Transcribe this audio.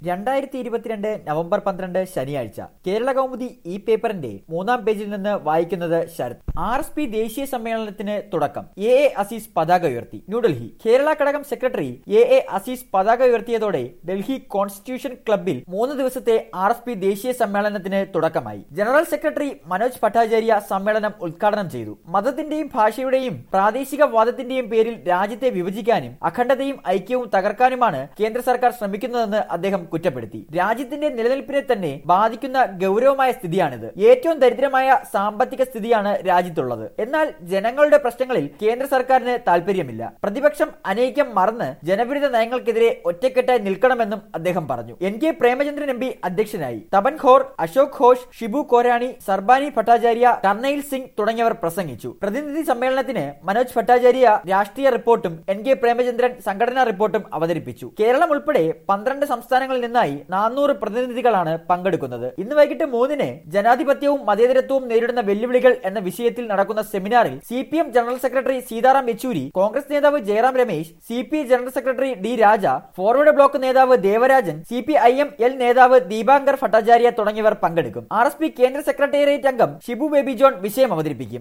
രണ്ടായിരത്തി ഇരുപത്തിരണ്ട് നവംബർ പന്ത്രണ്ട് ശനിയാഴ്ച കേരള കൗമുദി ഈ പേപ്പറിന്റെ മൂന്നാം പേജിൽ നിന്ന് വായിക്കുന്നത് ശരത് ആർ എസ് പി ദേശീയ സമ്മേളനത്തിന് തുടക്കം എ എ അസീസ് പതാക ഉയർത്തി ന്യൂഡൽഹി കേരള ഘടകം സെക്രട്ടറി എ എ അസീസ് പതാക ഉയർത്തിയതോടെ ഡൽഹി കോൺസ്റ്റിറ്റ്യൂഷൻ ക്ലബിൽ മൂന്ന് ദിവസത്തെ ആർ എസ് പി ദേശീയ സമ്മേളനത്തിന് തുടക്കമായി ജനറൽ സെക്രട്ടറി മനോജ് ഭട്ടാചാര്യ സമ്മേളനം ഉദ്ഘാടനം ചെയ്തു മതത്തിന്റെയും ഭാഷയുടെയും പ്രാദേശിക വാദത്തിന്റെയും പേരിൽ രാജ്യത്തെ വിഭജിക്കാനും അഖണ്ഡതയും ഐക്യവും തകർക്കാനുമാണ് കേന്ദ്ര സർക്കാർ ശ്രമിക്കുന്നതെന്ന് അദ്ദേഹം കുറ്റപ്പെടുത്തി രാജ്യത്തിന്റെ നിലനിൽപ്പിനെ തന്നെ ബാധിക്കുന്ന ഗൗരവമായ സ്ഥിതിയാണിത് ഏറ്റവും ദരിദ്രമായ സാമ്പത്തിക സ്ഥിതിയാണ് രാജ്യത്തുള്ളത് എന്നാൽ ജനങ്ങളുടെ പ്രശ്നങ്ങളിൽ കേന്ദ്ര സർക്കാരിന് താല്പര്യമില്ല പ്രതിപക്ഷം അനൈക്യം മറന്ന് ജനവിരുദ്ധ നയങ്ങൾക്കെതിരെ ഒറ്റക്കെട്ടായി നിൽക്കണമെന്നും അദ്ദേഹം പറഞ്ഞു N K Premachandran M P അധ്യക്ഷനായി തപൻ ഖോർ അശോക് ഘോഷ് ഷിബു കോരാണി സർബാനി ഭട്ടാചാര്യ കർണയിൽ സിംഗ് തുടങ്ങിയവർ പ്രസംഗിച്ചു പ്രതിനിധി സമ്മേളനത്തിന് മനോജ് ഭട്ടാചാര്യ രാഷ്ട്രീയ റിപ്പോർട്ടും എൻ കെ പ്രേമചന്ദ്രൻ സംഘടനാ റിപ്പോർട്ടും അവതരിപ്പിച്ചു കേരളം ഉൾപ്പെടെ പന്ത്രണ്ട് സംസ്ഥാനങ്ങളിൽ നിന്നായി നാനൂറ് പ്രതിനിധികളാണ് പങ്കെടുക്കുന്നത് ഇന്ന് വൈകിട്ട് മൂന്നിന് ജനാധിപത്യവും മതേതരത്വവും നേരിടുന്ന വെല്ലുവിളികൾ എന്ന വിഷയത്തിൽ നടക്കുന്ന സെമിനാറിൽ C P M general secretary Sitaram Yechury Congress നേതാവ് Jairam Ramesh C P general secretary D Raja forward bloc നേതാവ് Devarajan C P I M L നേതാവ് ദീപാങ്കർ ഭട്ടാചാര്യ തുടങ്ങിയവർ പങ്കെടുക്കും ആർ എസ് പി കേന്ദ്ര സെക്രട്ടേറിയറ്റ് അംഗം ഷിബു ബേബി ജോൺ വിഷയം അവതരിപ്പിക്കും